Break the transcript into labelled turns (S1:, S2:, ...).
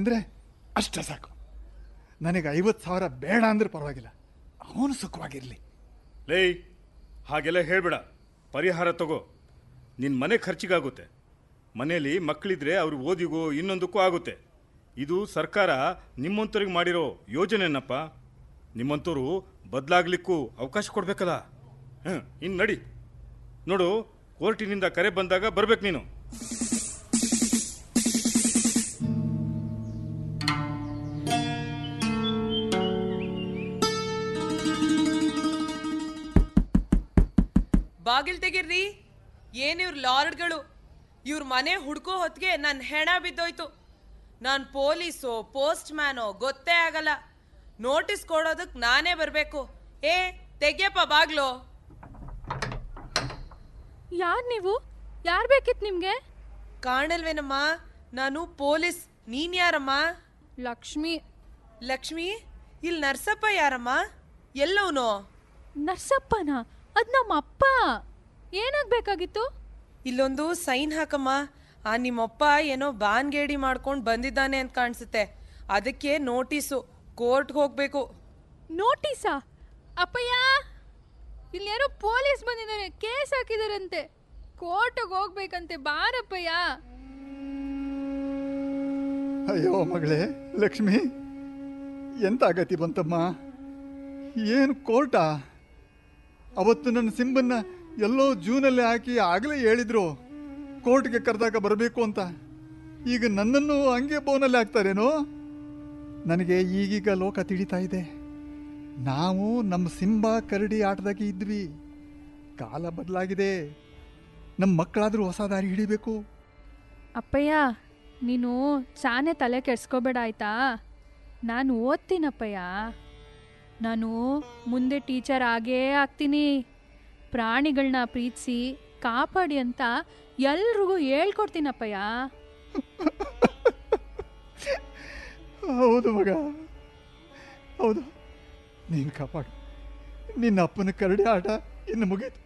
S1: ಅಂದರೆ ಅಷ್ಟೇ ಸಾಕು ನನಗೆ ಐವತ್ತು ಸಾವಿರ ಬೇಡ ಅಂದ್ರೆ ಪರವಾಗಿಲ್ಲ ಅವನು ಸುಖವಾಗಿರಲಿ
S2: ಲೇ ಹಾಗೆಲ್ಲ ಹೇಳ್ಬೇಡ ಪರಿಹಾರ ತಗೋ ನಿನ್ನ ಮನೆ ಖರ್ಚಿಗಾಗುತ್ತೆ ಮನೆಯಲ್ಲಿ ಮಕ್ಕಳಿದ್ರೆ ಅವ್ರ ಓದಿಗೂ ಇನ್ನೊಂದಕ್ಕೂ ಆಗುತ್ತೆ ಇದು ಸರ್ಕಾರ ನಿಮ್ಮಂಥವ್ರಿಗೆ ಮಾಡಿರೋ ಯೋಜನೆನಪ್ಪ ನಿಮ್ಮಂಥವ್ರು ಬದಲಾಗ್ಲಿಕ್ಕೂ ಅವಕಾಶ ಕೊಡ್ಬೇಕಲ್ಲ ಹ್ಞೂ ಇನ್ನು ನಡಿ ನೋಡು ಕೋರ್ಟಿನಿಂದ ಕರೆ ಬಂದಾಗ ಬರ್ಬೇಕು ನೀನು
S3: ಬಾಗಿಲ್ ತೆಗೀರ್ರಿ ಏನ್ ಇವ್ರ ಲಾರ್ಡ್ಗಳು ಇವ್ರ ಮನೆ ಹುಡ್ಕೋ ಹೊತ್ತಿಗೆ ನನ್ನ ಹೆಣ ಬಿದ್ದೋಯ್ತು ನಾನು ಪೊಲೀಸೋ ಪೋಸ್ಟ್ ಮ್ಯಾನೋ ಗೊತ್ತೇ ಆಗಲ್ಲ ನೋಟಿಸ್ ಕೊಡೋದಕ್ಕೆ ನಾನೇ ಬರಬೇಕು ಏ ತೆಗ್ಯಪ್ಪ ಬಾಗ್ಲು
S4: ಯಾರು ನೀವು ಯಾರು ಬೇಕಿತ್ತು ನಿಮಗೆ
S3: ಕಾಣಲ್ವೇನಮ್ಮ ನಾನು ಪೊಲೀಸ್ ನೀನ್ ಯಾರಮ್ಮ
S4: ಲಕ್ಷ್ಮಿ
S3: ಲಕ್ಷ್ಮಿ ಇಲ್ಲಿ ನರ್ಸಪ್ಪ ಯಾರಮ್ಮ ಎಲ್ಲವನು
S4: ನರ್ಸಪ್ಪನ ಅದು ನಮ್ಮ ಅಪ್ಪ ಏನಾಗಬೇಕಾಗಿತ್ತು
S3: ಇಲ್ಲೊಂದು ಸೈನ್ ಹಾಕಮ್ಮ ಆ ನಿಮ್ಮಪ್ಪ ಏನೋ ಬಾನ್ಗೇಡಿ ಮಾಡ್ಕೊಂಡು ಬಂದಿದ್ದಾನೆ ಅಂತ ಕಾಣಿಸುತ್ತೆ ಅದಕ್ಕೆ ನೋಟಿಸು ಕೋರ್ಟ್ಗೆ ಹೋಗ್ಬೇಕು
S4: ನೋಟಿಸಾ ಅಪ್ಪಯ್ಯ ಇಲ್ಲಿ ಯಾರೋ ಪೊಲೀಸ್ ಬಂದಿದ್ದಾರೆ ಕೇಸ್ ಹಾಕಿದಾರಂತೆ ಕೋರ್ಟಿಗೆ ಹೋಗ್ಬೇಕಂತೆ ಬಾರಪ್ಪಯ್ಯ
S1: ಅಯ್ಯೋ ಮಗಳೇ ಲಕ್ಷ್ಮಿ ಎಂತ ಗತಿ ಬಂತಮ್ಮ ಏನು ಕೋರ್ಟಾ ಅವತ್ತು ನನ್ನ ಸಿಂಬನ್ನ ಎಲ್ಲೋ ಜೂನಲ್ಲಿ ಹಾಕಿ ಆಗಲೇ ಹೇಳಿದ್ರು ಕೋರ್ಟ್ಗೆ ಕರೆದಾಗ ಬರಬೇಕು ಅಂತ ಈಗ ನನ್ನನ್ನು ಹಂಗೆ ಬೋನಲ್ಲಿ ಹಾಕ್ತಾರೇನೋ ನನಗೆ ಈಗೀಗ ಲೋಕ ತಿಳಿತಾ ಇದೆ ನಾವು ನಮ್ಮ ಸಿಂಬ ಕರಡಿ ಆಟದಾಗೆ ಇದ್ವಿ ಕಾಲ ಬದಲಾಗಿದೆ ನಮ್ಮ ಮಕ್ಕಳಾದರೂ ಹೊಸ ದಾರಿ ಹಿಡಿಬೇಕು
S4: ಅಪ್ಪಯ್ಯ ನೀನು ಚಾನೆ ತಲೆ ಕೆಡ್ಸ್ಕೋಬೇಡ ಆಯ್ತಾ ನಾನು ಓದ್ತೀನಪ್ಪಯ್ಯ ನಾನು ಮುಂದೆ ಟೀಚರ್ ಆಗೇ ಆಗ್ತೀನಿ ಪ್ರಾಣಿಗಳನ್ನ ಪ್ರೀತಿಸಿ ಕಾಪಾಡಿ ಅಂತ ಎಲ್ರಿಗೂ ಹೇಳ್ಕೊಡ್ತೀನಪ್ಪಯ್ಯ
S1: ಹೌದು ಮಗ ಹೌದು ನೀನು ಕಾಪಾಡು ನಿನ್ನ ಅಪ್ಪನ ಕರಡಿ ಆಟ ಇನ್ನು ಮುಗೀತು